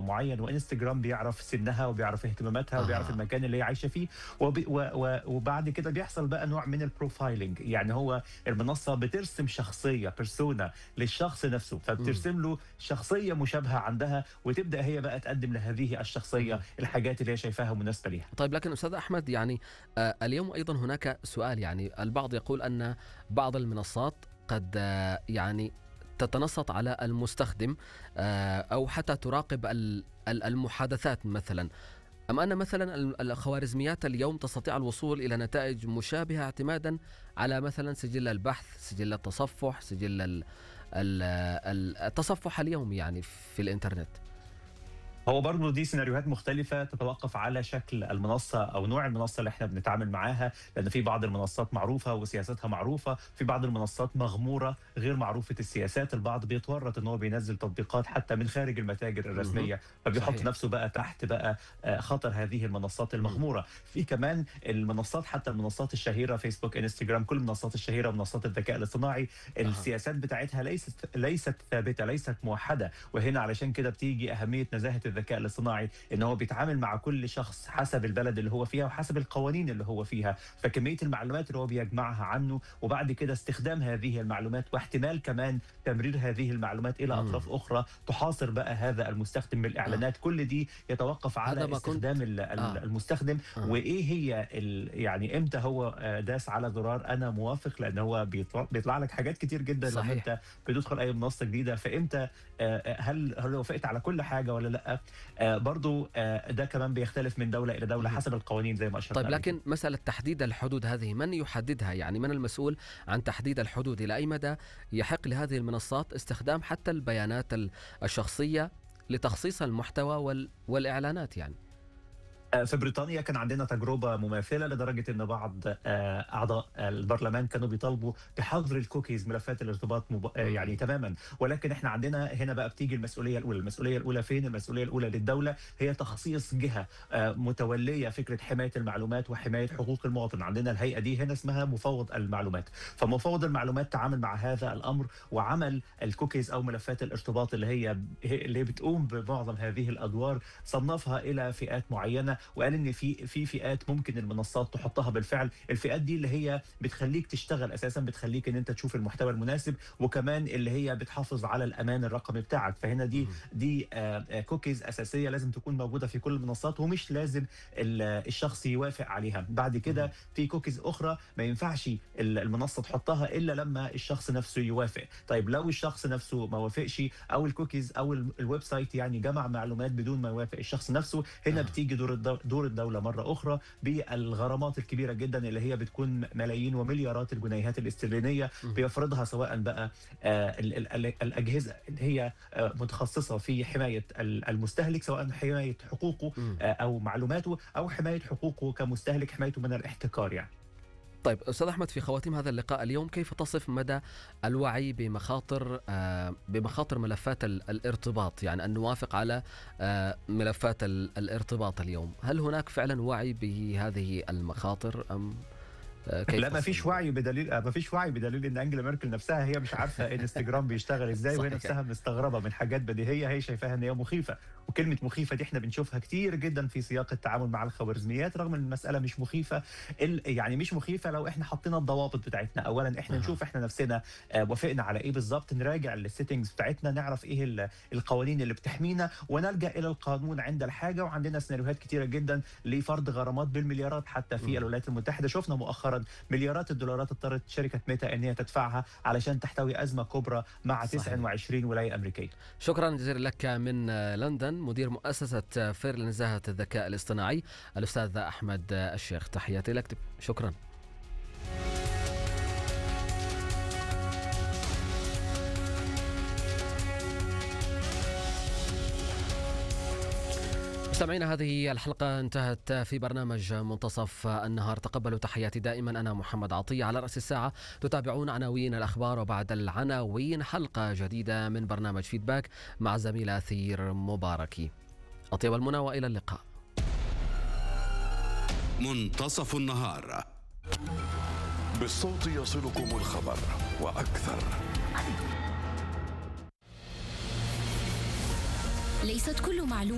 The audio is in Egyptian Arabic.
معين وانستجرام بيعرف سنها وبيعرف اهتماماتها آه. وبيعرف المكان اللي هي عايشه فيه وب... و... و... وبعد كده بيحصل بقى نوع من البروفايلنج يعني هو المنصه بترسم شخصيه بيرسونا للشخص نفسه فبترسم له شخصيه مشابهه عندها وتبدا هي بقى تقدم لهذه الشخصيه الحاجات اللي هي شايفاها مناسبه ليها طيب لكن استاذ احمد يعني آه، اليوم ايضا هناك سؤال يعني البعض يقول ان بعض المنصات قد آه، يعني تتنصت على المستخدم آه، او حتى تراقب ال- ال- المحادثات مثلا أم أن مثلا ال- الخوارزميات اليوم تستطيع الوصول إلى نتائج مشابهة اعتمادا على مثلا سجل البحث سجل التصفح سجل ال- ال- ال- التصفح اليومي يعني في الإنترنت هو برضه دي سيناريوهات مختلفة تتوقف على شكل المنصة أو نوع المنصة اللي احنا بنتعامل معاها لأن في بعض المنصات معروفة وسياساتها معروفة في بعض المنصات مغمورة غير معروفة السياسات البعض بيتورط إن هو بينزل تطبيقات حتى من خارج المتاجر الرسمية فبيحط صحيح. نفسه بقى تحت بقى آه، خطر هذه المنصات المغمورة في كمان المنصات حتى المنصات الشهيرة فيسبوك انستجرام كل المنصات الشهيرة منصات الذكاء الاصطناعي السياسات بتاعتها ليست ليست ثابتة ليست موحدة وهنا علشان كده بتيجي اهميه نزاهه الذكاء الاصطناعي ان هو بيتعامل مع كل شخص حسب البلد اللي هو فيها وحسب القوانين اللي هو فيها فكميه المعلومات اللي هو بيجمعها عنه وبعد كده استخدام هذه المعلومات واحتمال كمان تمرير هذه المعلومات الى مم. اطراف اخرى تحاصر بقى هذا المستخدم بالاعلانات كل دي يتوقف على هذا ما كنت- استخدام ال- ال- آه. المستخدم آه. وايه هي ال- يعني امتى هو آه، داس على زرار انا موافق لان هو بيطلع, بيطلع لك حاجات كتير جدا لما صحيح. انت بتدخل اي منصه جديده فامتى آه، هل هل وافقت على كل حاجه ولا لا آه، برضو آه، ده كمان بيختلف من دوله الى دوله مم. حسب القوانين زي ما اشرت طيب عليه. لكن مسألة تحديد الحدود هذه من يحددها يعني من المسؤول عن تحديد الحدود إلى أي مدى يحق لهذه المنصات استخدام حتى البيانات ال- الشخصية لتخصيص المحتوى وال والإعلانات يعني آه، في بريطانيا كان عندنا تجربه مماثله لدرجه ان بعض آه، اعضاء البرلمان كانوا بيطالبوا بحظر الكوكيز ملفات الارتباط مب... آه، مم. يعني تماما ولكن احنا عندنا هنا بقى بتيجي المسؤوليه الاولى المسؤوليه الاولى فين المسؤوليه الاولى للدوله هي تخصيص جهه آه، متوليه فكره حمايه المعلومات وحمايه حقوق المواطن عندنا الهيئه دي هنا اسمها مفوض المعلومات فمفوض المعلومات تعامل مع هذا الامر وعمل الكوكيز او ملفات الارتباط اللي هي اللي بتقوم بمعظم هذه الادوار صنفها الى فئات معينه وقال ان في في فئات ممكن المنصات تحطها بالفعل الفئات دي اللي هي بتخليك تشتغل اساسا بتخليك ان انت تشوف المحتوى المناسب وكمان اللي هي بتحافظ على الامان الرقمي بتاعك فهنا دي دي آه، آه، كوكيز اساسيه لازم تكون موجوده في كل المنصات ومش لازم ال- الشخص يوافق عليها بعد كده في كوكيز اخرى ما ينفعش ال- المنصه تحطها الا لما الشخص نفسه يوافق طيب لو الشخص نفسه ما وافقش او الكوكيز او ال- الويب سايت يعني جمع معلومات بدون ما يوافق الشخص نفسه هنا آه. بتيجي دور الدو- دور الدوله مره اخرى بالغرامات الكبيره جدا اللي هي بتكون ملايين ومليارات الجنيهات الاسترلينيه مم. بيفرضها سواء بقى آه، ال- ال- ال- الاجهزه اللي هي آه، متخصصه في حمايه ال- المستهلك سواء حمايه حقوقه مم. آه، او معلوماته او حمايه حقوقه كمستهلك حمايته من الاحتكار يعني طيب استاذ احمد في خواتيم هذا اللقاء اليوم كيف تصف مدى الوعي بمخاطر آه، بمخاطر ملفات ال- الارتباط يعني ان نوافق على آه، ملفات ال- الارتباط اليوم هل هناك فعلا وعي بهذه المخاطر ام آه، كيف لا ما تصف فيش الموضوع؟ وعي بدليل ما فيش وعي بدليل ان انجلا ميركل نفسها هي مش عارفه انستجرام بيشتغل ازاي وهي صحيح. نفسها مستغربه من حاجات بديهيه هي شايفاها ان هي مخيفه وكلمه مخيفه دي احنا بنشوفها كتير جدا في سياق التعامل مع الخوارزميات رغم ان المساله مش مخيفه ال- يعني مش مخيفه لو احنا حطينا الضوابط بتاعتنا اولا احنا أها. نشوف احنا نفسنا آه، وافقنا على ايه بالظبط نراجع السيتنجز بتاعتنا نعرف ايه ال- القوانين اللي بتحمينا ونلجا الى القانون عند الحاجه وعندنا سيناريوهات كتيره جدا لفرض غرامات بالمليارات حتى في مم. الولايات المتحده شفنا مؤخرا مليارات الدولارات اضطرت شركه ميتا ان هي تدفعها علشان تحتوي ازمه كبرى مع صحيح. 29 ولايه امريكيه شكرا جزيلا لك من آه، لندن مدير مؤسسه آه، فير لنزاهه الذكاء الاصطناعي الاستاذ احمد آه، الشيخ تحياتي لك شكرا مستمعينا هذه الحلقة انتهت في برنامج منتصف النهار تقبلوا تحياتي دائما أنا محمد عطية على رأس الساعة تتابعون عناوين الأخبار وبعد العناوين حلقة جديدة من برنامج فيدباك مع الزميلة أثير مباركي أطيب المنى وإلى اللقاء منتصف النهار بالصوت يصلكم الخبر وأكثر ليست كل معلومة